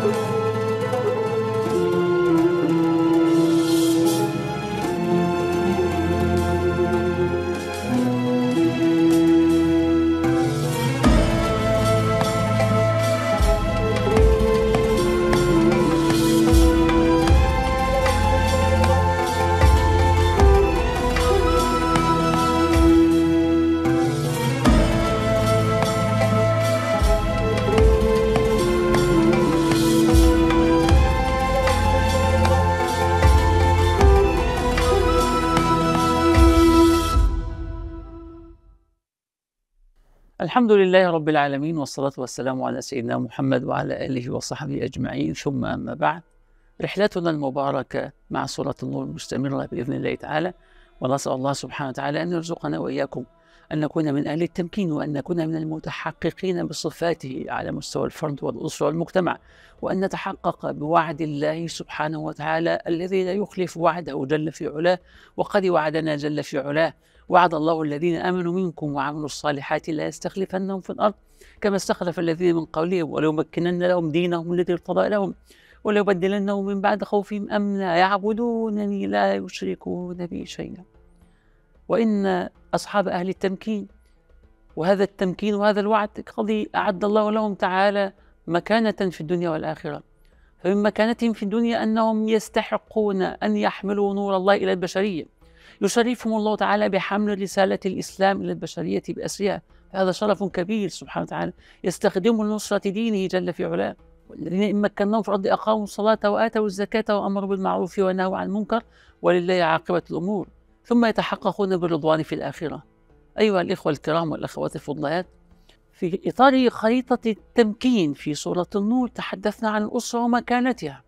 الحمد لله رب العالمين والصلاة والسلام على سيدنا محمد وعلى آله وصحبه أجمعين ثم أما بعد رحلتنا المباركة مع سورة النور مستمرة بإذن الله تعالى ونسأل الله سبحانه وتعالى أن يرزقنا وإياكم أن نكون من أهل التمكين وأن نكون من المتحققين بصفاته على مستوى الفرد والأسرة والمجتمع وأن نتحقق بوعد الله سبحانه وتعالى الذي لا يخلف وعده جل في علاه وقد وعدنا جل في علاه وعد الله الذين امنوا منكم وعملوا الصالحات لا يستخلفنهم في الارض كما استخلف الذين من قبلهم وليمكنن لهم دينهم الذي ارتضى لهم وليبدلنهم من بعد خوفهم امنا يعبدونني لا يشركون بي شيئا وان اصحاب اهل التمكين وهذا التمكين وهذا الوعد قد اعد الله لهم تعالى مكانه في الدنيا والاخره فمن مكانتهم في الدنيا انهم يستحقون ان يحملوا نور الله الى البشريه يشرفهم الله تعالى بحمل رسالة الإسلام إلى البشرية بأسرها هذا شرف كبير سبحانه وتعالى يستخدمه لنصرة دينه جل في علاه والذين إن مكناهم في الأرض أقاموا الصلاة وآتوا الزكاة وأمروا بالمعروف ونهوا عن المنكر ولله عاقبة الأمور ثم يتحققون بالرضوان في الآخرة أيها الإخوة الكرام والأخوات الفضليات في إطار خريطة التمكين في سورة النور تحدثنا عن الأسرة ومكانتها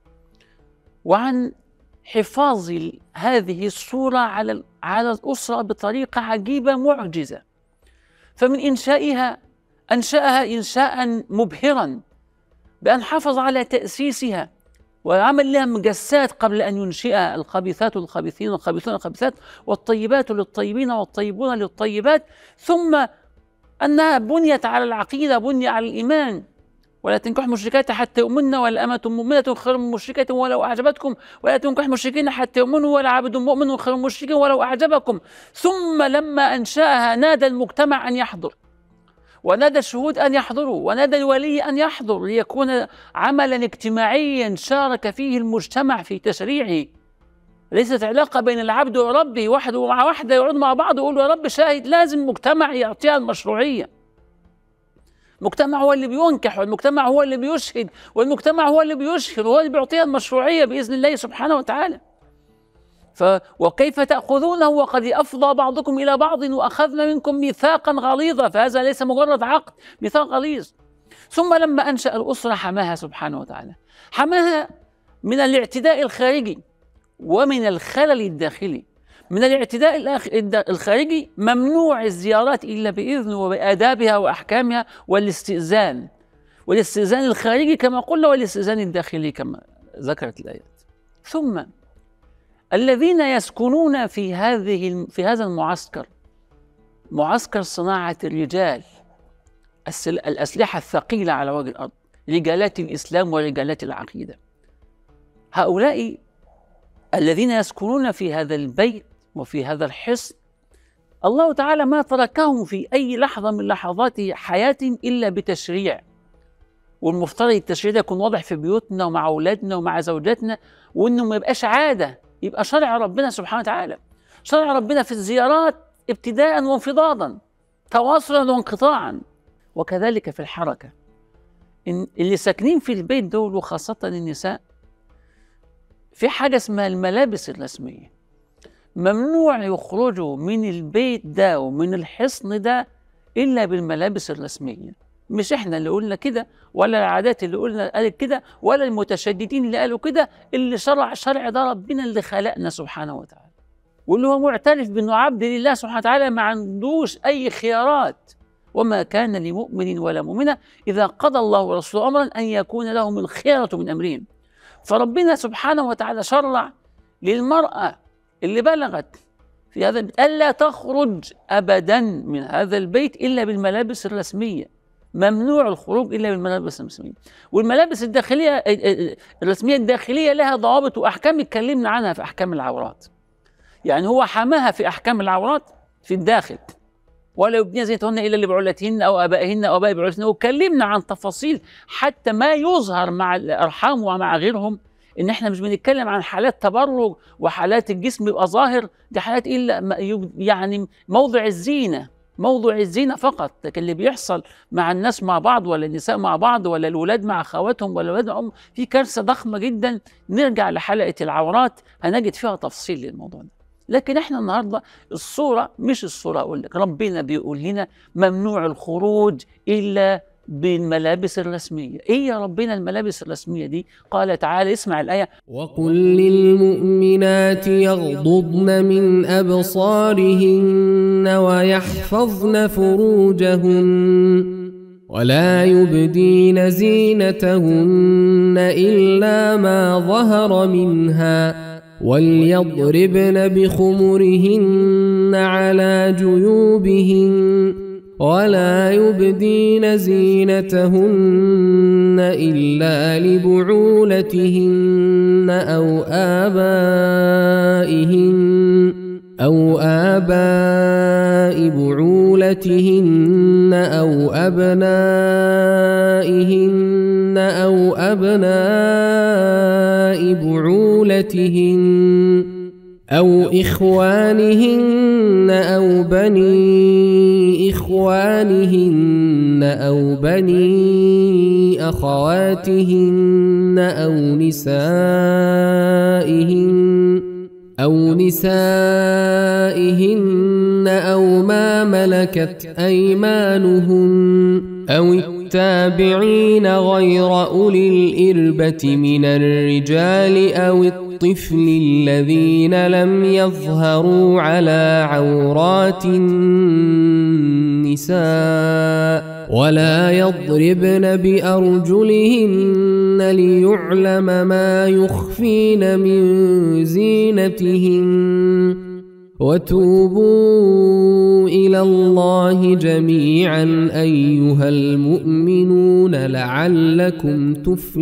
وعن حفاظ هذه الصورة على على الأسرة بطريقة عجيبة معجزة فمن إنشائها أنشأها إنشاء مبهرا بأن حافظ على تأسيسها وعمل لها مجسات قبل أن ينشئ الخبيثات للخبيثين والخبيثون للخبيثات والطيبات للطيبين والطيبون للطيبات ثم أنها بنيت على العقيدة بني على الإيمان ولا تنكح مشركات حتى يؤمن ولا أمة مؤمنة خير من مشركة ولو أعجبتكم ولا تنكح مشركين حتى يؤمنوا ولا عبد مؤمن خير من مشرك ولو أعجبكم ثم لما أنشأها نادى المجتمع أن يحضر ونادى الشهود أن يحضروا ونادى الولي أن يحضر ليكون عملا اجتماعيا شارك فيه المجتمع في تشريعه ليست علاقة بين العبد وربه وحده مع وحده يقعدوا مع بعض ويقولوا يا رب شاهد لازم مجتمع يعطيها المشروعية المجتمع هو اللي بينكح والمجتمع هو اللي بيشهد والمجتمع هو اللي بيشهر وهو اللي بيعطيها المشروعية بإذن الله سبحانه وتعالى ف وكيف تأخذونه وقد أفضى بعضكم إلى بعض وأخذنا منكم ميثاقا غليظا فهذا ليس مجرد عقد ميثاق غليظ ثم لما أنشأ الأسرة حماها سبحانه وتعالى حماها من الاعتداء الخارجي ومن الخلل الداخلي من الاعتداء الخارجي ممنوع الزيارات إلا بإذن وبآدابها وأحكامها والاستئذان والاستئذان الخارجي كما قلنا والاستئذان الداخلي كما ذكرت الآيات ثم الذين يسكنون في هذه في هذا المعسكر معسكر صناعة الرجال الأسلحة الثقيلة على وجه الأرض رجالات الإسلام ورجالات العقيدة هؤلاء الذين يسكنون في هذا البيت وفي هذا الحصن الله تعالى ما تركهم في أي لحظة من لحظات حياتهم إلا بتشريع والمفترض التشريع ده يكون واضح في بيوتنا ومع أولادنا ومع زوجاتنا وإنه ما يبقاش عادة يبقى شرع ربنا سبحانه وتعالى شرع ربنا في الزيارات ابتداء وانفضاضا تواصلا وانقطاعا وكذلك في الحركة إن اللي ساكنين في البيت دول وخاصة النساء في حاجة اسمها الملابس الرسمية ممنوع يخرجوا من البيت ده ومن الحصن ده إلا بالملابس الرسمية مش احنا اللي قلنا كده ولا العادات اللي قلنا قالت كده ولا المتشددين اللي قالوا كده اللي شرع شرع ده ربنا اللي خلقنا سبحانه وتعالى واللي هو معترف بانه عبد لله سبحانه وتعالى ما عندوش اي خيارات وما كان لمؤمن ولا مؤمنه اذا قضى الله ورسوله امرا ان يكون لهم الخيره من امرهم فربنا سبحانه وتعالى شرع للمراه اللي بلغت في هذا البيت ألا تخرج أبدا من هذا البيت إلا بالملابس الرسمية ممنوع الخروج الا بالملابس الرسميه والملابس الداخليه الرسميه الداخليه لها ضوابط واحكام اتكلمنا عنها في احكام العورات يعني هو حماها في احكام العورات في الداخل ولا يبدين زينتهن الا لبعولتهن او ابائهن او اباء بعولتهن واتكلمنا عن تفاصيل حتى ما يظهر مع الارحام ومع غيرهم ان احنا مش بنتكلم عن حالات تبرج وحالات الجسم يبقى ظاهر دي حالات الا يعني موضع الزينه موضوع الزينه فقط لكن اللي بيحصل مع الناس مع بعض ولا النساء مع بعض ولا الولاد مع اخواتهم ولا الولاد معهم في كارثه ضخمه جدا نرجع لحلقه العورات هنجد فيها تفصيل للموضوع ده لكن احنا النهارده الصوره مش الصوره اقول لك ربنا بيقول لنا ممنوع الخروج الا بالملابس الرسمية إيه يا ربنا الملابس الرسمية دي قال تعالى اسمع الآية وقل للمؤمنات يغضضن من أبصارهن ويحفظن فروجهن ولا يبدين زينتهن إلا ما ظهر منها وليضربن بخمرهن على جيوبهن ولا يبدين زينتهن إلا لبعولتهن أو آبائهن أو آباء بعولتهن أو أبنائهن أو أبناء بعولتهن أو إخوانهن أو بني إخوانهن أو بني أخواتهن أو نسائهن أو نسائهن أو ما ملكت أيمانهن أو التابعين غير أولي الإربة من الرجال أو الطفل الذين لم يظهروا على عورات النساء ولا يضربن بأرجلهن ليعلم ما يخفين من زينتهن وتوبوا الى الله جميعا ايها المؤمنون لعلكم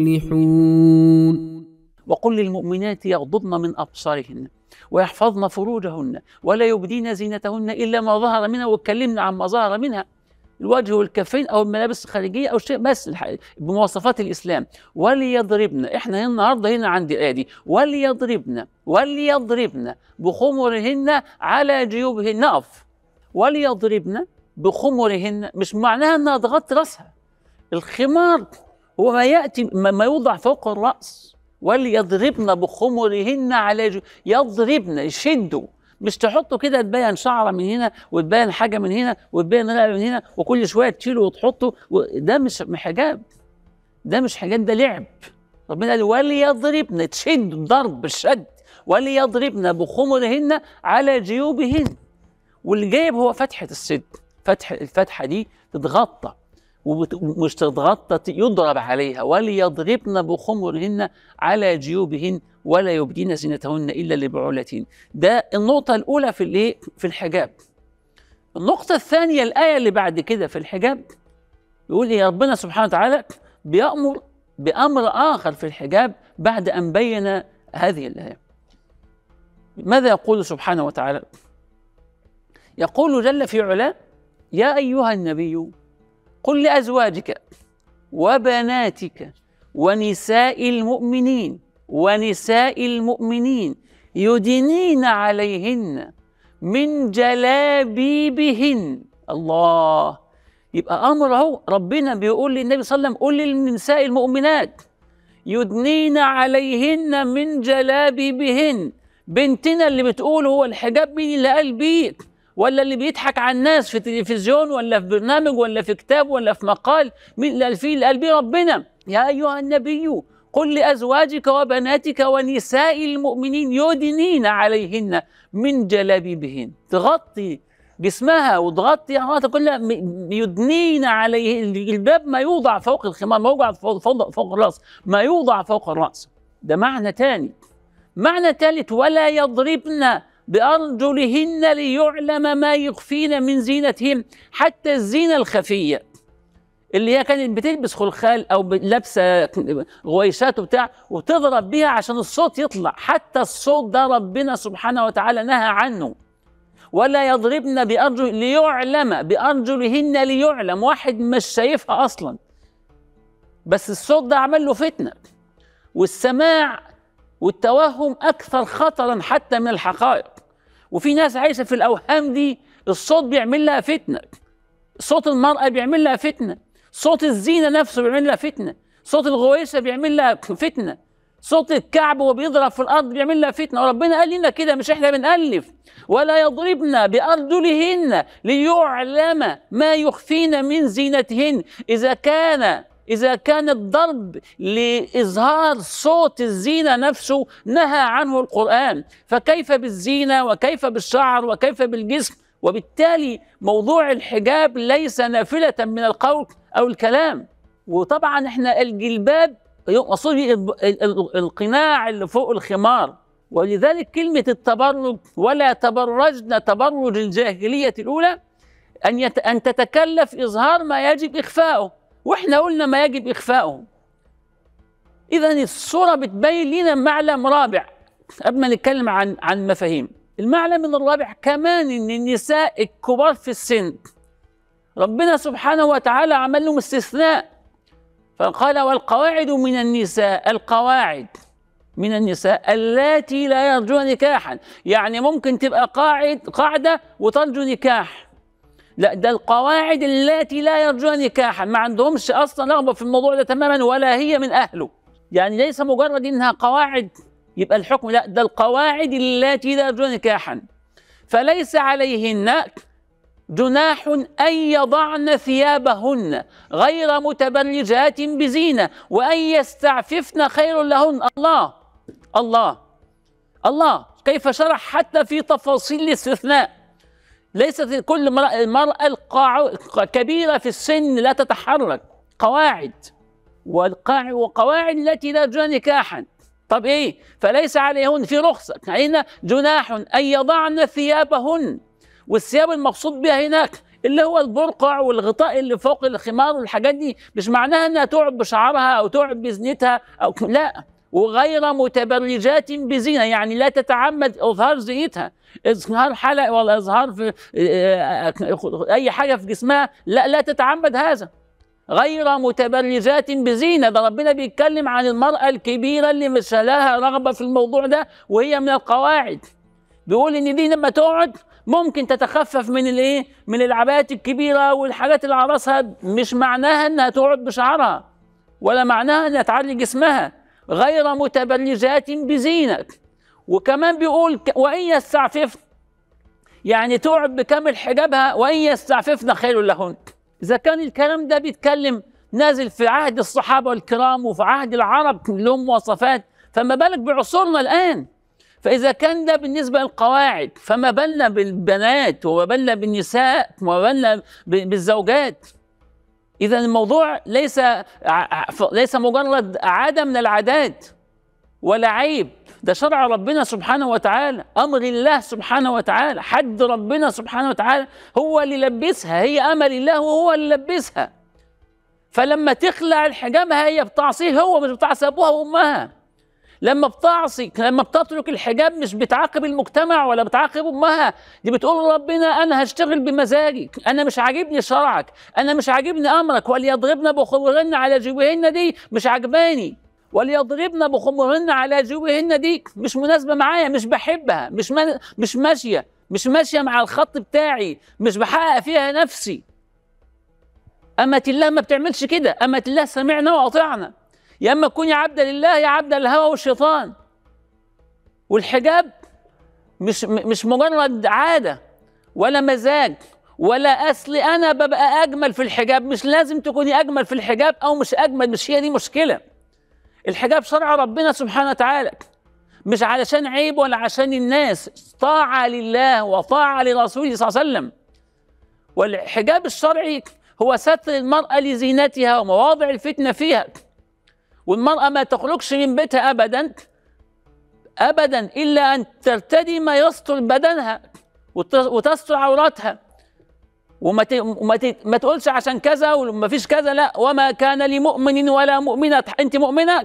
تفلحون وقل للمؤمنات يغضضن من ابصارهن ويحفظن فروجهن ولا يبدين زينتهن الا ما ظهر منها واتكلمنا عن ما ظهر منها الوجه والكفين او الملابس الخارجيه او شيء بس بمواصفات الاسلام وليضربن احنا هنا النهارده هنا عندي الايه دي وليضربن وليضربن بخمرهن على جيوبهن نقف وليضربن بخمرهن مش معناها انها تغطي راسها الخمار هو ما ياتي ما يوضع فوق الراس وليضربن بخمرهن على يضربن يشدوا مش تحطه كده تبين شعره من هنا وتبين حاجه من هنا وتبين رقبه من هنا وكل شويه تشيله وتحطه ده مش حجاب ده مش حجاب ده لعب ربنا قال وليضربن تشد ضرب بالشد وليضربن بخمرهن على جيوبهن واللي جايب هو فتحه الصدر فتح الفتحه دي تتغطى ومش تتغطى يضرب عليها وليضربن بخمرهن على جيوبهن ولا يبدين زينتهن الا لبعولتهن ده النقطه الاولى في الايه في الحجاب النقطه الثانيه الايه اللي بعد كده في الحجاب يقول يا ربنا سبحانه وتعالى بيامر بامر اخر في الحجاب بعد ان بين هذه الايه ماذا يقول سبحانه وتعالى يقول جل في علاه يا ايها النبي قل لازواجك وبناتك ونساء المؤمنين ونساء المؤمنين يدنين عليهن من جلابيبهن الله يبقى امر اهو ربنا بيقول للنبي صلى الله عليه وسلم قل للنساء المؤمنات يدنين عليهن من جلابيبهن بنتنا اللي بتقول هو الحجاب مين اللي قال بيك ولا اللي بيضحك على الناس في تلفزيون ولا في برنامج ولا في كتاب ولا في مقال مين اللي قال فيه اللي قال بيه ربنا يا ايها النبي قل لازواجك وبناتك ونساء المؤمنين يدنين عليهن من جلابيبهن تغطي جسمها وتغطي عوراتها كلها يدنين عليه الباب ما يوضع فوق الخمار ما يوضع فوق, فوق, فوق الراس ما يوضع فوق الراس ده معنى تاني معنى ثالث ولا يضربن بأرجلهن ليعلم ما يخفين من زينتهن حتى الزينة الخفية اللي هي كانت بتلبس خلخال او ب- لابسه غويشات وبتاع وتضرب بيها عشان الصوت يطلع حتى الصوت ده ربنا سبحانه وتعالى نهى عنه ولا يضربن بأرجل ليعلم بأرجلهن ليعلم واحد مش شايفها أصلا بس الصوت ده عمل له فتنة والسماع والتوهم أكثر خطرا حتى من الحقائق وفي ناس عايشة في الأوهام دي الصوت بيعمل لها فتنة صوت المرأة بيعمل لها فتنة صوت الزينة نفسه بيعمل لها فتنة صوت الغويشة بيعمل لها فتنة صوت الكعب وهو بيضرب في الأرض بيعمل لها فتنة وربنا قال لنا كده مش احنا بنألف ولا يضربن بأرجلهن ليعلم ما يخفين من زينتهن إذا كان إذا كان الضرب لإظهار صوت الزينة نفسه نهى عنه القرآن فكيف بالزينة وكيف بالشعر وكيف بالجسم وبالتالي موضوع الحجاب ليس نافلة من القول أو الكلام وطبعا احنا الجلباب يقصد به ال- ال- القناع اللي فوق الخمار ولذلك كلمة التبرج ولا تبرجن تبرج الجاهلية الأولى أن يت... أن تتكلف إظهار ما يجب إخفاؤه وإحنا قلنا ما يجب إخفاؤه إذا الصورة بتبين لنا معلم رابع قبل ما نتكلم عن عن مفاهيم المعلم الرابع كمان إن النساء الكبار في السن ربنا سبحانه وتعالى عمل لهم استثناء فقال والقواعد من النساء القواعد من النساء اللاتي لا يرجون نكاحا يعني ممكن تبقى قاعد قاعدة وترجو نكاح لا ده القواعد اللاتي لا يرجون نكاحا ما عندهمش اصلا رغبه في الموضوع ده تماما ولا هي من اهله يعني ليس مجرد انها قواعد يبقى الحكم لا ده القواعد اللاتي لا يرجون نكاحا فليس عليهن جناح ان يضعن ثيابهن غير متبرجات بزينه وان يستعففن خير لهن الله الله الله كيف شرح حتى في تفاصيل الاستثناء ليست كل مرأة المرأة القاع... كبيرة في السن لا تتحرك قواعد والقاع وقواعد التي لا يرجون نكاحا طب ايه فليس عليهن في رخصة هنا جناح ان يضعن ثيابهن والثياب المقصود بها هناك اللي هو البرقع والغطاء اللي فوق الخمار والحاجات دي مش معناها انها تعب بشعرها او تعب بزنتها او لا وغير متبرجات بزينه يعني لا تتعمد اظهار زينتها اظهار حلق ولا اظهار في اي حاجه في جسمها لا لا تتعمد هذا غير متبرجات بزينه ده ربنا بيتكلم عن المراه الكبيره اللي مش لها رغبه في الموضوع ده وهي من القواعد بيقول ان دي لما تقعد ممكن تتخفف من الايه من العبايات الكبيره والحاجات اللي على راسها مش معناها انها تقعد بشعرها ولا معناها انها تعلي جسمها غير متبرجات بزينه وكمان بيقول وان يستعففن يعني تقعد بكامل حجابها وان يستعففن خير لهن اذا كان الكلام ده بيتكلم نازل في عهد الصحابه الكرام وفي عهد العرب لهم مواصفات فما بالك بعصورنا الان فإذا كان ده بالنسبة للقواعد فما بالنا بالبنات وما بالنا بالنساء وما بالنا بالزوجات إذا الموضوع ليس ليس مجرد عادة من العادات ولا عيب ده شرع ربنا سبحانه وتعالى أمر الله سبحانه وتعالى حد ربنا سبحانه وتعالى هو اللي لبسها هي أمر الله وهو اللي لبسها فلما تخلع الحجاب هي بتعصيه هو مش بتعصي أبوها وأمها لما بتعصي لما بتترك الحجاب مش بتعاقب المجتمع ولا بتعاقب امها دي بتقول ربنا انا هشتغل بمزاجي انا مش عاجبني شرعك انا مش عاجبني امرك وليضربن بخمرهن على جيوبهن دي مش عجباني وليضربن بخمرهن على جيوبهن دي مش مناسبه معايا مش بحبها مش من مش ماشيه مش ماشيه مع الخط بتاعي مش بحقق فيها نفسي أمة الله ما بتعملش كده أمة الله سمعنا وأطعنا يا اما تكوني عبده لله يا عبده للهوى والشيطان والحجاب مش مش مجرد عاده ولا مزاج ولا اصل انا ببقى اجمل في الحجاب مش لازم تكوني اجمل في الحجاب او مش اجمل مش هي دي مشكله الحجاب شرع ربنا سبحانه وتعالى مش علشان عيب ولا عشان الناس طاعه لله وطاعه لرسوله صلى الله عليه وسلم والحجاب الشرعي هو ستر المراه لزينتها ومواضع الفتنه فيها والمرأة ما تخرجش من بيتها أبدا أبدا إلا أن ترتدي ما يستر بدنها وتستر عوراتها وما ت... وما ت... ما تقولش عشان كذا وما فيش كذا لا وما كان لمؤمن ولا مؤمنة انت مؤمنة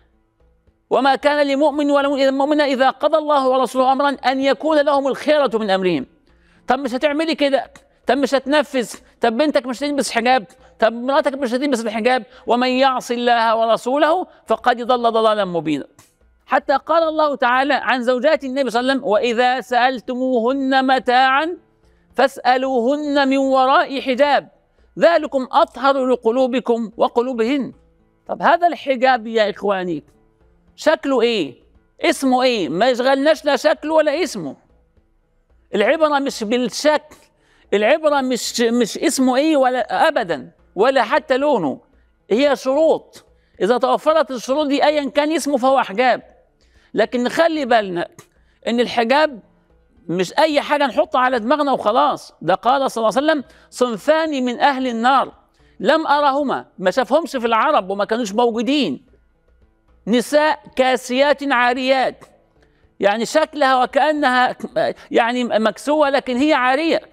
وما كان لمؤمن ولا مؤمنة إذا قضى الله ورسوله أمرا أن يكون لهم الخيرة من أمرهم طب مش هتعملي كده طب مش هتنفذ طب بنتك مش هتلبس حجاب طب مراتك مش هتلبس الحجاب ومن يعص الله ورسوله فقد ضل ضلالا مبينا حتى قال الله تعالى عن زوجات النبي صلى الله عليه وسلم وإذا سألتموهن متاعا فاسألوهن من وراء حجاب ذلكم أطهر لقلوبكم وقلوبهن طب هذا الحجاب يا إخواني شكله إيه اسمه إيه ما يشغلناش لا شكله ولا اسمه العبرة مش بالشكل العبرة مش مش اسمه إيه ولا أبدا ولا حتى لونه هي شروط إذا توفرت الشروط دي أيا كان اسمه فهو حجاب لكن نخلي بالنا إن الحجاب مش أي حاجة نحطها على دماغنا وخلاص ده قال صلى الله عليه وسلم صنفان من أهل النار لم أرهما ما شافهمش في العرب وما كانوش موجودين نساء كاسيات عاريات يعني شكلها وكأنها يعني مكسوة لكن هي عارية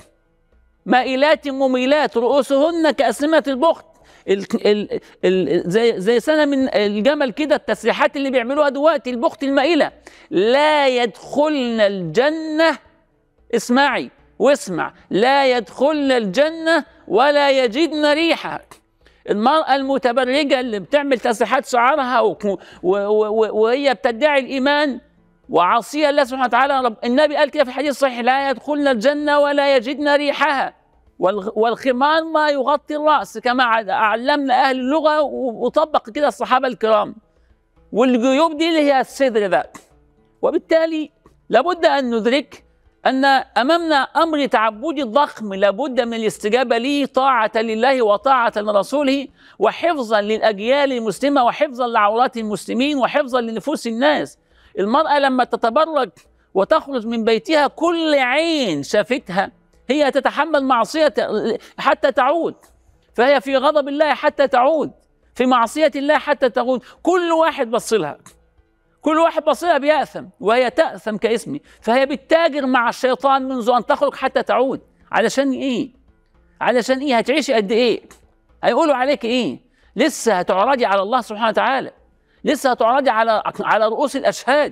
مائلات مميلات رؤوسهن كأسنمة البخت ال ال ال زي زي سنه من الجمل كده التسريحات اللي بيعملوها دلوقتي البخت المائله لا يدخلن الجنه اسمعي واسمع لا يدخلن الجنه ولا يجدن ريحها المرأة المتبرجة اللي بتعمل تسريحات شعرها و- و- و- وهي بتدعي الإيمان وعاصية الله سبحانه وتعالى رب النبي قال كده في الحديث الصحيح لا يدخلن الجنة ولا يجدن ريحها والغ- والخمار ما يغطي الرأس كما ع- علمنا أهل اللغة و- وطبق كده الصحابة الكرام والجيوب دي اللي هي الصدر ده وبالتالي لابد أن ندرك أن أمامنا أمر تعبدي ضخم لابد من الاستجابة ليه طاعة لله وطاعة لرسوله وحفظا للأجيال المسلمة وحفظا لعورات المسلمين وحفظا لنفوس الناس المرأة لما تتبرج وتخرج من بيتها كل عين شافتها هي تتحمل معصية حتى تعود فهي في غضب الله حتى تعود في معصية الله حتى تعود كل واحد بص لها كل واحد بص لها بيأثم وهي تأثم كاسمي فهي بتتاجر مع الشيطان منذ أن تخرج حتى تعود علشان إيه؟ علشان إيه؟ هتعيشي قد إيه؟ هيقولوا عليك إيه؟ لسه هتعرضي على الله سبحانه وتعالى لسه هتعرضي على على رؤوس الأشهاد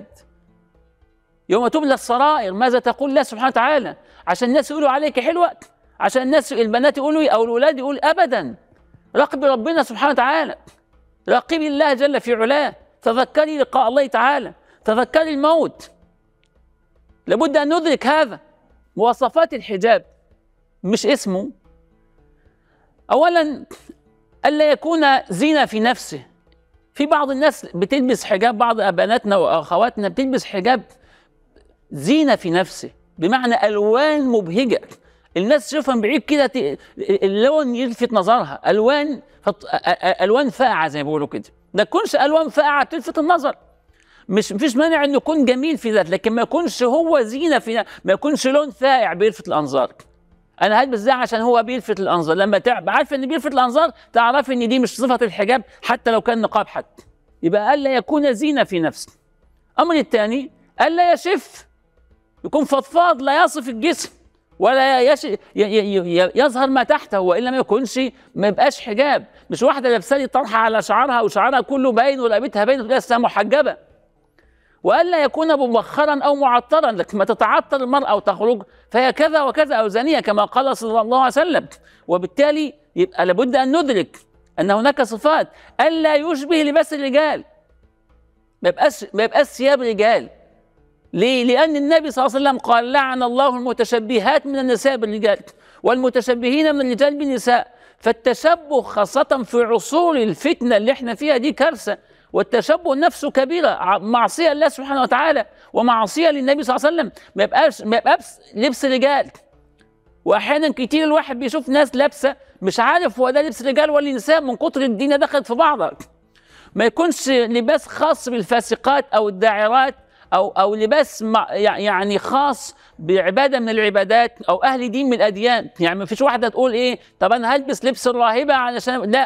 يوم تبلى السرائر ماذا تقول الله سبحانه وتعالى عشان الناس يقولوا عليك حلوة عشان الناس البنات يقولوا أو الأولاد يقول أبدا راقبي ربنا سبحانه وتعالى راقبي الله جل في علاه تذكري لقاء الله تعالى تذكري الموت لابد أن ندرك هذا مواصفات الحجاب مش اسمه أولا ألا يكون زينة في نفسه في بعض الناس بتلبس حجاب بعض بناتنا وأخواتنا بتلبس حجاب زينة في نفسه بمعنى ألوان مبهجة الناس تشوفها من بعيد كده ت- اللون يلفت نظرها ألوان فط- أ- أ- ألوان فاقعة زي ما بيقولوا كده ما تكونش ألوان فاقعة تلفت النظر مش مفيش مانع انه يكون جميل في ذات لكن ما يكونش هو زينه في ما يكونش لون فائع بيلفت الانظار انا هلبس ده عشان هو بيلفت الانظار لما تعب عارف ان بيلفت الانظار تعرفي ان دي مش صفه الحجاب حتى لو كان نقاب حتى يبقى الا يكون زينه في نفسه الامر الثاني الا يشف يكون فضفاض لا يصف الجسم ولا يش... ي... ي... ي... يظهر ما تحته والا ما يكونش ما يبقاش حجاب مش واحده لابسه لي طرحه على شعرها وشعرها كله باين ورقبتها باين وتلاقيها لسه محجبه والا يكون مبخرا او معطرا لكن ما تتعطر المراه وتخرج فهي كذا وكذا او زانيه كما قال صلى الله عليه وسلم وبالتالي يبقى لابد ان ندرك ان هناك صفات الا يشبه لباس الرجال ما يبقاش ما يبقاش ثياب رجال ليه؟ لأن النبي صلى الله عليه وسلم قال لعن الله المتشبهات من النساء بالرجال والمتشبهين من الرجال بالنساء فالتشبه خاصة في عصور الفتنة اللي احنا فيها دي كارثة والتشبه نفسه كبيرة ع- معصية لله سبحانه وتعالى ومعصية للنبي صلى الله عليه وسلم ما يبقاش ما يبقاش لبس رجال واحيانا كتير الواحد بيشوف ناس لابسه مش عارف هو ده لبس رجال ولا نساء من كتر الدنيا دخلت في بعضها ما يكونش لباس خاص بالفاسقات او الداعرات او او لباس مع- يع- يعني خاص بعباده من العبادات او اهل دين من الاديان يعني ما فيش واحده تقول ايه طب انا هلبس لبس الراهبه علشان لا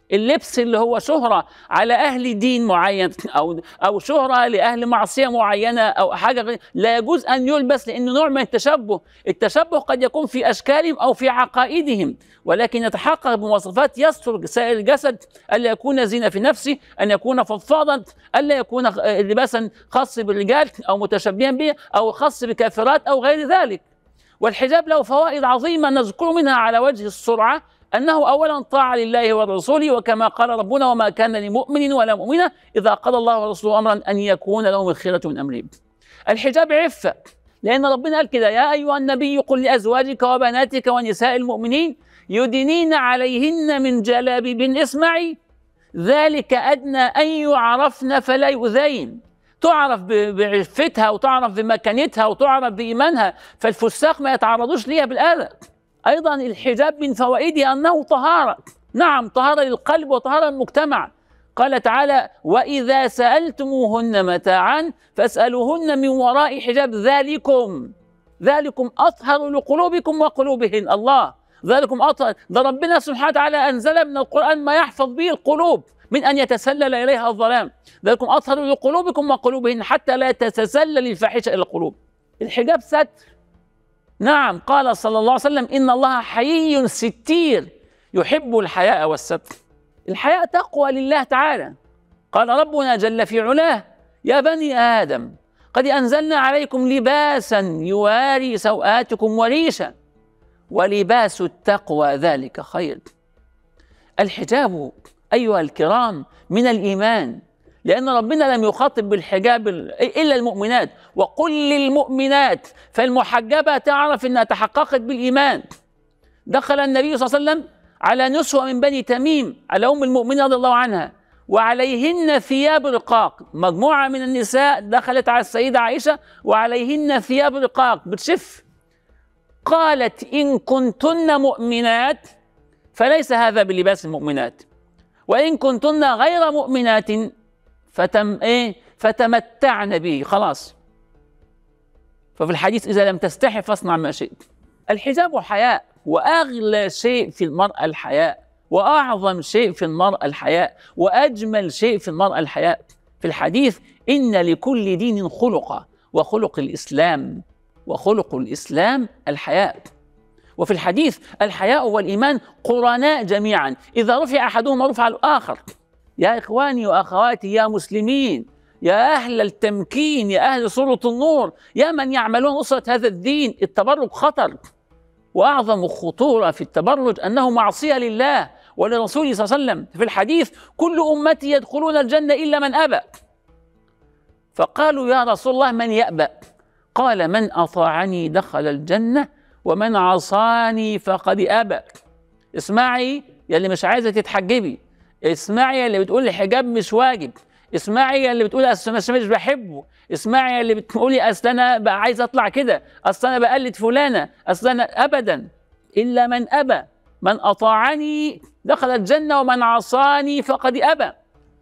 اللبس اللي هو شهرة على أهل دين معين أو أو شهرة لأهل معصية معينة أو حاجة غير لا يجوز أن يلبس لأنه نوع من التشبه التشبه قد يكون في أشكالهم أو في عقائدهم ولكن يتحقق بمواصفات يستر سائر الجسد ألا يكون زينة في نفسه أن يكون فضفاضا ألا يكون لباسا خاص بالرجال أو متشبها به أو خاص بكافرات أو غير ذلك والحجاب له فوائد عظيمة نذكر منها على وجه السرعة أنه أولا طاعة لله ورسوله وكما قال ربنا وما كان لمؤمن ولا مؤمنة إذا قضى الله ورسوله أمرا أن يكون لهم الخيرة من أمرهم الحجاب عفة لأن ربنا قال كده يا أيها النبي قل لأزواجك وبناتك ونساء المؤمنين يدنين عليهن من جلابيب اسمعي ذلك أدنى أن يعرفن فلا يؤذين تعرف بعفتها وتعرف بمكانتها وتعرف بإيمانها فالفساق ما يتعرضوش ليها بالآذى أيضا الحجاب من فوائده أنه طهارة نعم طهارة للقلب وطهارة للمجتمع قال تعالى وإذا سألتموهن متاعا فاسألوهن من وراء حجاب ذلكم ذلكم أطهر لقلوبكم وقلوبهن الله ذلكم أطهر ده ربنا سبحانه وتعالى أنزل من القرآن ما يحفظ به القلوب من أن يتسلل إليها الظلام ذلكم أطهر لقلوبكم وقلوبهن حتى لا تتسلل الفاحشة إلى القلوب الحجاب ستر نعم قال صلى الله عليه وسلم إن الله حيي ستير يحب الحياء والستر الحياء تقوى لله تعالى قال ربنا جل في علاه يا بني آدم قد أنزلنا عليكم لباسا يواري سوآتكم وريشا ولباس التقوى ذلك خير الحجاب أيها الكرام من الإيمان لأن ربنا لم يخاطب بالحجاب إلا المؤمنات وقل للمؤمنات فالمحجبة تعرف أنها تحققت بالإيمان دخل النبي صلى الله عليه وسلم على نسوة من بني تميم على أم المؤمنين رضي الله عنها وعليهن ثياب رقاق مجموعة من النساء دخلت على السيدة عائشة وعليهن ثياب رقاق بتشف قالت إن كنتن مؤمنات فليس هذا بلباس المؤمنات وإن كنتن غير مؤمنات فتم إيه فتمتعن به خلاص ففي الحديث إذا لم تستحي فاصنع ما شئت الحجاب حياء وأغلى شيء في المرأة الحياء وأعظم شيء في المرأة الحياء وأجمل شيء في المرأة الحياء في الحديث إن لكل دين خلقة وخلق الإسلام وخلق الإسلام الحياء وفي الحديث الحياء والإيمان قرناء جميعا إذا رفع أحدهما رفع الآخر يا إخواني وأخواتي يا مسلمين يا أهل التمكين يا أهل سورة النور يا من يعملون نصرة هذا الدين التبرج خطر وأعظم خطورة في التبرج أنه معصية لله ولرسوله صلى الله عليه وسلم في الحديث كل أمتي يدخلون الجنة إلا من أبى فقالوا يا رسول الله من يأبى قال من أطاعني دخل الجنة ومن عصاني فقد أبى اسمعي يا اللي مش عايزة تتحجبي اسمعي يا اللي بتقول الحجاب مش واجب اسمعي يا اللي بتقول اصل انا مش بحبه اسمعي يا اللي بتقولي اصل انا بقى عايز اطلع كده اصل انا بقلد فلانه اصل انا ابدا الا من ابى من اطاعني دخل الجنه ومن عصاني فقد ابى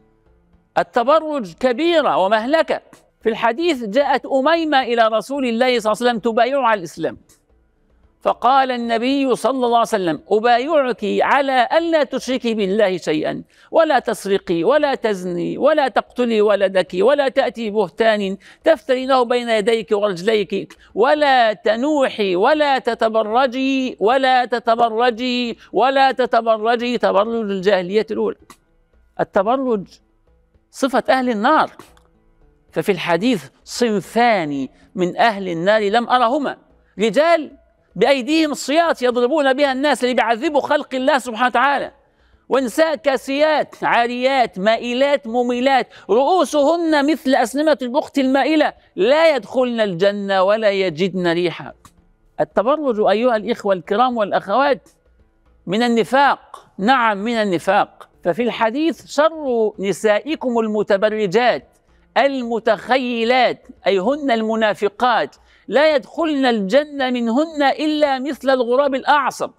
التبرج كبيره ومهلكه في الحديث جاءت اميمه الى رسول الله صلى الله عليه وسلم تبايعه على الاسلام فقال النبي صلى الله عليه وسلم أبايعك على ألا تشركي بالله شيئا ولا تسرقي ولا تزني ولا تقتلي ولدك ولا تأتي بهتان تفترينه بين يديك ورجليك ولا تنوحي ولا تتبرجي ولا تتبرجي ولا تتبرجي تبرج الجاهلية الأولى التبرج صفة أهل النار ففي الحديث صنفان من أهل النار لم أرهما رجال بأيديهم الصياط يضربون بها الناس اللي بيعذبوا خلق الله سبحانه وتعالى ونساء كاسيات عاريات مائلات مميلات رؤوسهن مثل أسنمة البخت المائلة لا يدخلن الجنة ولا يجدن ريحا التبرج أيها الإخوة الكرام والأخوات من النفاق نعم من النفاق ففي الحديث شر نسائكم المتبرجات المتخيلات أي هن المنافقات لا يدخلن الجنة منهن إلا مثل الغراب الأعصب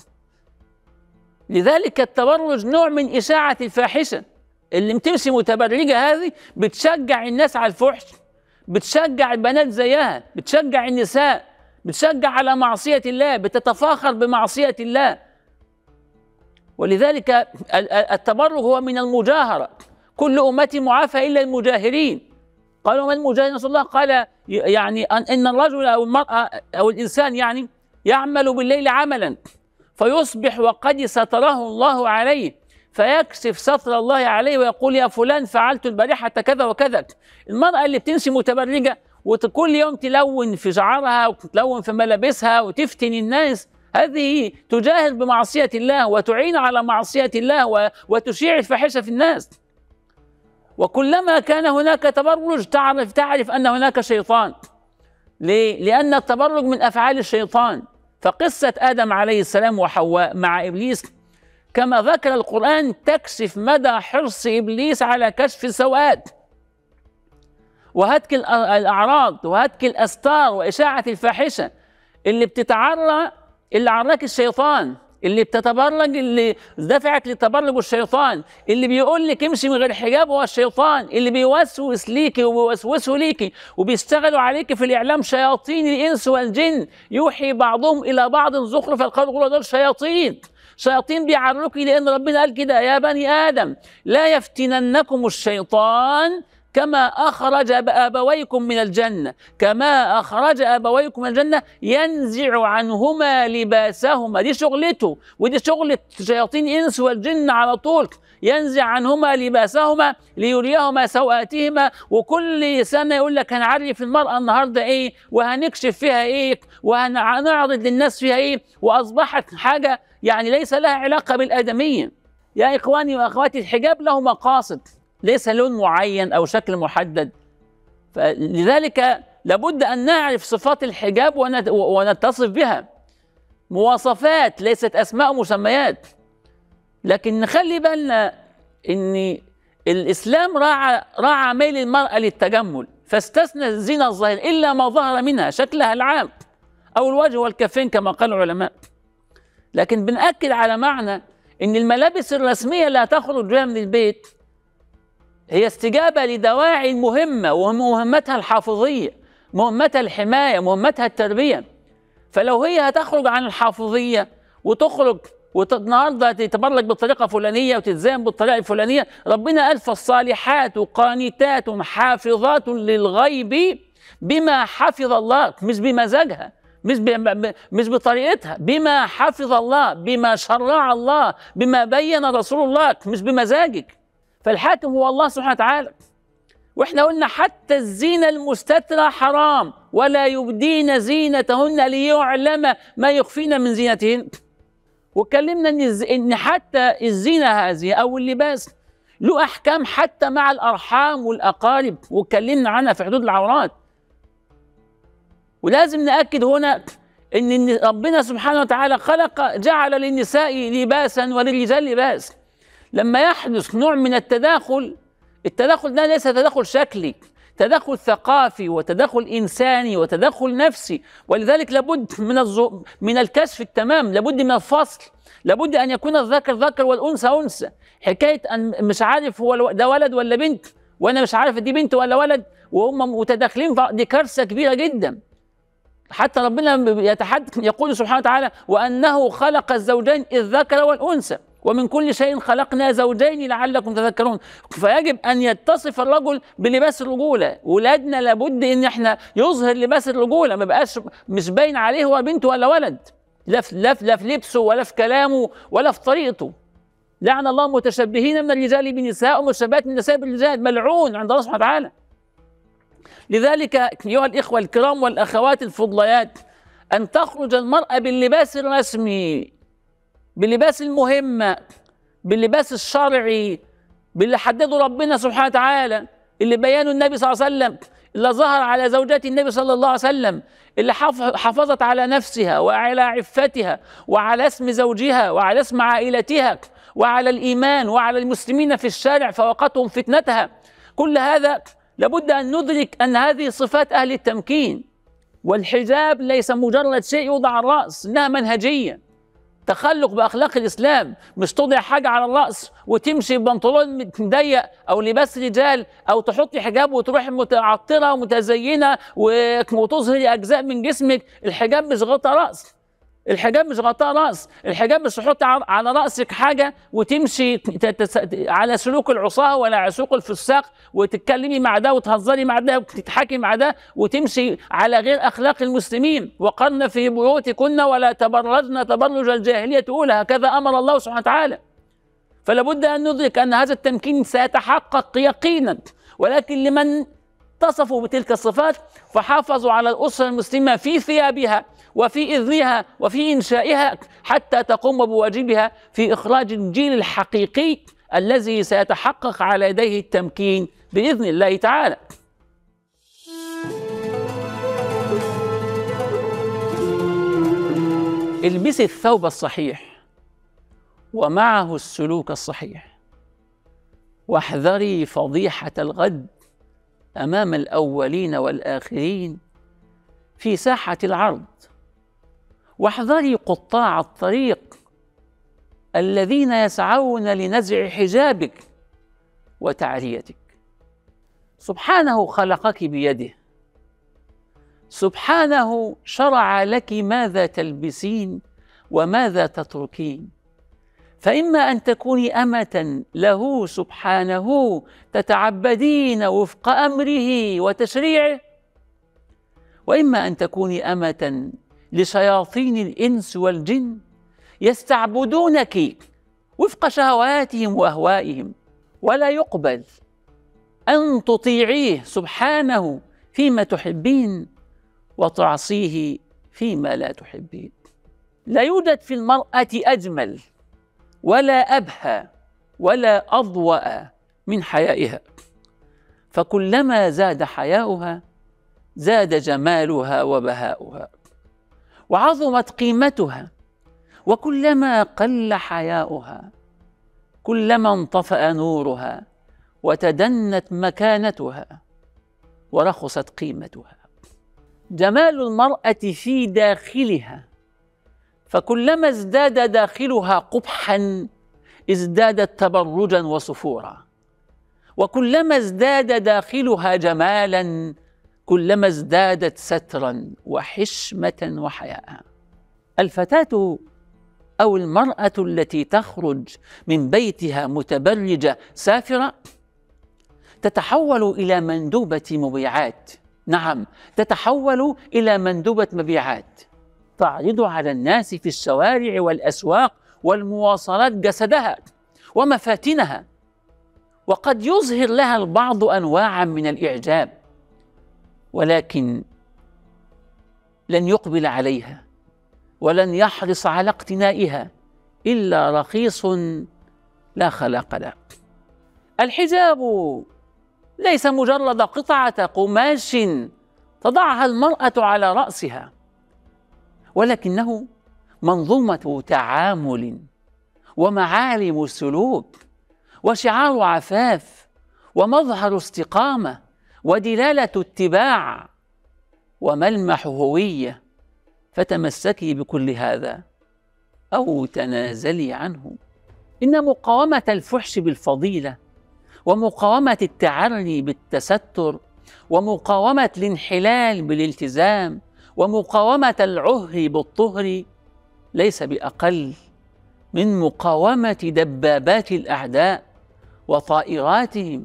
لذلك التبرج نوع من إشاعة الفاحشة اللي بتمشي متبرجة هذه بتشجع الناس على الفحش بتشجع البنات زيها بتشجع النساء بتشجع على معصية الله بتتفاخر بمعصية الله ولذلك ال- ال- التبرج هو من المجاهرة كل أمتي معافى إلا المجاهرين قالوا من المجاهرين رسول الله قال ي- يعني أن إن الرجل أو المرأة أو الإنسان يعني يعمل بالليل عملا فيصبح وقد ستره الله عليه فيكشف ستر الله عليه ويقول يا فلان فعلت البارحة كذا وكذا المرأة اللي بتمشي متبرجة وكل يوم تلون في شعرها وتلون في ملابسها وتفتن الناس هذه تجاهر بمعصية الله وتعين على معصية الله و- وتشيع الفاحشة في الناس وكلما كان هناك تبرج تعرف تعرف أن هناك شيطان ليه؟ لأن التبرج من أفعال الشيطان فقصة آدم عليه السلام وحواء مع إبليس كما ذكر القرآن تكشف مدى حرص إبليس على كشف السوءات وهتك الأ- الأعراض وهتك الأستار وإشاعة الفاحشة اللي بتتعرى اللي عراك الشيطان اللي بتتبرج اللي دفعك للتبرج الشيطان اللي بيقول لك امشي من غير حجاب هو الشيطان اللي بيوسوس ليكي وبيوسوسوا ليكي وبيشتغلوا عليكي في الاعلام شياطين الانس والجن يوحي بعضهم الى بعض زخرف القول غرور دول شياطين شياطين بيعركي لان ربنا قال كده يا بني ادم لا يفتننكم الشيطان كما أخرج أبويكم من الجنة كما أخرج أبويكم من الجنة ينزع عنهما لباسهما دي شغلته ودي شغلة شياطين الإنس والجن على طول ينزع عنهما لباسهما ليريهما سوآتهما وكل سنة يقول لك هنعرف المرأة النهاردة إيه وهنكشف فيها إيه وهنعرض للناس فيها إيه وأصبحت حاجة يعني ليس لها علاقة بالآدمية يا إخواني وأخواتي الحجاب له مقاصد ليس لون معين او شكل محدد فلذلك لابد ان نعرف صفات الحجاب ونت- ونتصف بها مواصفات ليست اسماء مسميات لكن نخلي بالنا ان الاسلام راعى راعى ميل المراه للتجمل فاستثنى الزينه الظاهر الا ما ظهر منها شكلها العام او الوجه والكفين كما قال العلماء لكن بنأكد على معنى ان الملابس الرسميه لا تخرج بها من البيت هي استجابة لدواعي مهمة ومهمتها الحافظية مهمتها الحماية مهمتها التربية فلو هي هتخرج عن الحافظية وتخرج وت- النهارده تتبرج بالطريقه الفلانيه وتتزين بالطريقه الفلانيه ربنا قال فالصالحات قانتات حافظات للغيب بما حفظ الله مش بمزاجها مش ب- مش بطريقتها بما حفظ الله بما شرع الله بما بين رسول الله مش بمزاجك فالحاكم هو الله سبحانه وتعالى واحنا قلنا حتى الزينة المستترة حرام ولا يبدين زينتهن ليعلم ما يخفين من زينتهن واتكلمنا ان الز- ان حتى الزينة هذه او اللباس له احكام حتى مع الارحام والاقارب واتكلمنا عنها في حدود العورات ولازم ناكد هنا ان إن ربنا سبحانه وتعالى خلق جعل للنساء لباسا وللرجال لباس لما يحدث نوع من التداخل التداخل ده ليس تداخل شكلي تدخل ثقافي وتدخل انساني وتدخل نفسي ولذلك لابد من الزو... من الكشف التمام لابد من الفصل لابد ان يكون الذكر ذكر والانثى انثى حكايه ان مش عارف هو الو- ده ولد ولا بنت وانا مش عارف دي بنت ولا ولد وهم متداخلين ف- دي كارثه كبيره جدا حتى ربنا يتحدث يقول سبحانه وتعالى وانه خلق الزوجين الذكر والانثى ومن كل شيء خلقنا زوجين لعلكم تذكرون فيجب ان يتصف الرجل بلباس الرجوله ولادنا لابد ان احنا يظهر لباس الرجوله ما بقاش مش باين عليه هو بنت ولا ولد لا في لا في لا في لبسه ولا في كلامه ولا في طريقته لعن الله المتشبهين من الرجال بنساء ومتشبهات من النساء بالرجال ملعون عند الله سبحانه وتعالى لذلك ايها الاخوه الكرام والاخوات الفضليات ان تخرج المراه باللباس الرسمي باللباس المهمه باللباس الشرعي باللي حدده ربنا سبحانه وتعالى اللي بيانه النبي صلى الله عليه وسلم اللي ظهر على زوجات النبي صلى الله عليه وسلم اللي حف- حافظت على نفسها وعلى عفتها وعلى اسم زوجها وعلى اسم عائلتها وعلى الايمان وعلى المسلمين في الشارع فوقتهم فتنتها كل هذا لابد ان ندرك ان هذه صفات اهل التمكين والحجاب ليس مجرد شيء يوضع على الراس انها منهجيه تخلق باخلاق الاسلام مش تضع حاجه على الراس وتمشي ببنطلون ضيق او لباس رجال او تحطي حجاب وتروحي متعطره ومتزينه و- وتظهري اجزاء من جسمك الحجاب مش غطى راس الحجاب مش غطاء راس الحجاب مش تحط ع- على راسك حاجه وتمشي تتس... على سلوك العصاه ولا على سلوك الفساق وتتكلمي مع ده وتهزري مع ده وتتحكي مع ده وتمشي على غير اخلاق المسلمين وقرن في بيوتكن ولا تبرجن تبرج الجاهليه الاولى هكذا امر الله سبحانه وتعالى فلا بد ان ندرك ان هذا التمكين سيتحقق يقينا ولكن لمن اتصفوا بتلك الصفات فحافظوا على الاسره المسلمه في ثيابها وفي اذنها وفي انشائها حتى تقوم بواجبها في اخراج الجيل الحقيقي الذي سيتحقق على يديه التمكين باذن الله تعالى. البسي الثوب الصحيح ومعه السلوك الصحيح واحذري فضيحه الغد امام الاولين والاخرين في ساحه العرض واحذري قطاع الطريق الذين يسعون لنزع حجابك وتعريتك سبحانه خلقك بيده سبحانه شرع لك ماذا تلبسين وماذا تتركين فإما أن تكوني أمة له سبحانه تتعبدين وفق أمره وتشريعه وإما أن تكوني أمة لشياطين الإنس والجن يستعبدونك وفق شهواتهم وأهوائهم ولا يقبل أن تطيعيه سبحانه فيما تحبين وتعصيه فيما لا تحبين لا يوجد في المرأة أجمل ولا أبهى ولا أضوأ من حيائها فكلما زاد حياؤها زاد جمالها وبهاؤها وعظمت قيمتها وكلما قل حياؤها كلما انطفأ نورها وتدنت مكانتها ورخصت قيمتها جمال المرأة في داخلها فكلما ازداد داخلها قبحا ازدادت تبرجا وصفورا وكلما ازداد داخلها جمالا كلما ازدادت سترا وحشمه وحياء الفتاه او المراه التي تخرج من بيتها متبرجه سافره تتحول الى مندوبه مبيعات نعم تتحول الى مندوبه مبيعات تعرض على الناس في الشوارع والاسواق والمواصلات جسدها ومفاتنها وقد يظهر لها البعض انواعا من الاعجاب ولكن لن يقبل عليها ولن يحرص على اقتنائها الا رخيص لا خلاق له الحجاب ليس مجرد قطعه قماش تضعها المراه على راسها ولكنه منظومه تعامل ومعالم سلوك وشعار عفاف ومظهر استقامه ودلاله اتباع وملمح هويه فتمسكي بكل هذا او تنازلي عنه ان مقاومه الفحش بالفضيله ومقاومه التعري بالتستر ومقاومه الانحلال بالالتزام ومقاومه العهر بالطهر ليس باقل من مقاومه دبابات الاعداء وطائراتهم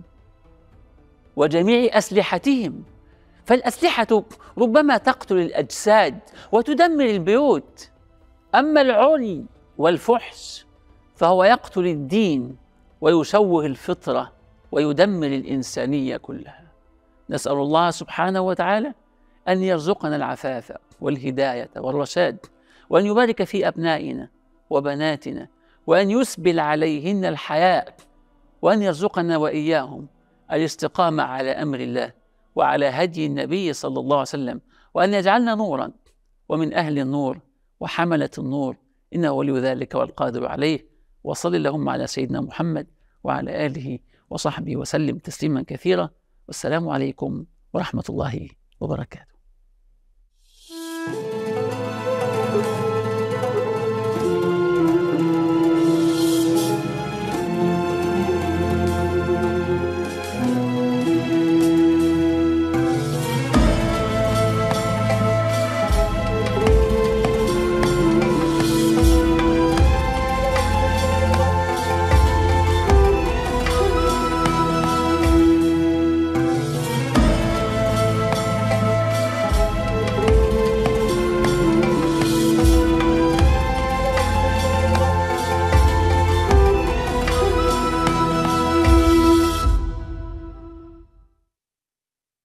وجميع اسلحتهم فالاسلحه ربما تقتل الاجساد وتدمر البيوت اما العري والفحش فهو يقتل الدين ويشوه الفطره ويدمر الانسانيه كلها نسال الله سبحانه وتعالى ان يرزقنا العفاف والهدايه والرشاد وان يبارك في ابنائنا وبناتنا وان يسبل عليهن الحياء وان يرزقنا واياهم الاستقامه على امر الله وعلى هدي النبي صلى الله عليه وسلم وان يجعلنا نورا ومن اهل النور وحمله النور انه ولي ذلك والقادر عليه وصل اللهم على سيدنا محمد وعلى اله وصحبه وسلم تسليما كثيرا والسلام عليكم ورحمه الله وبركاته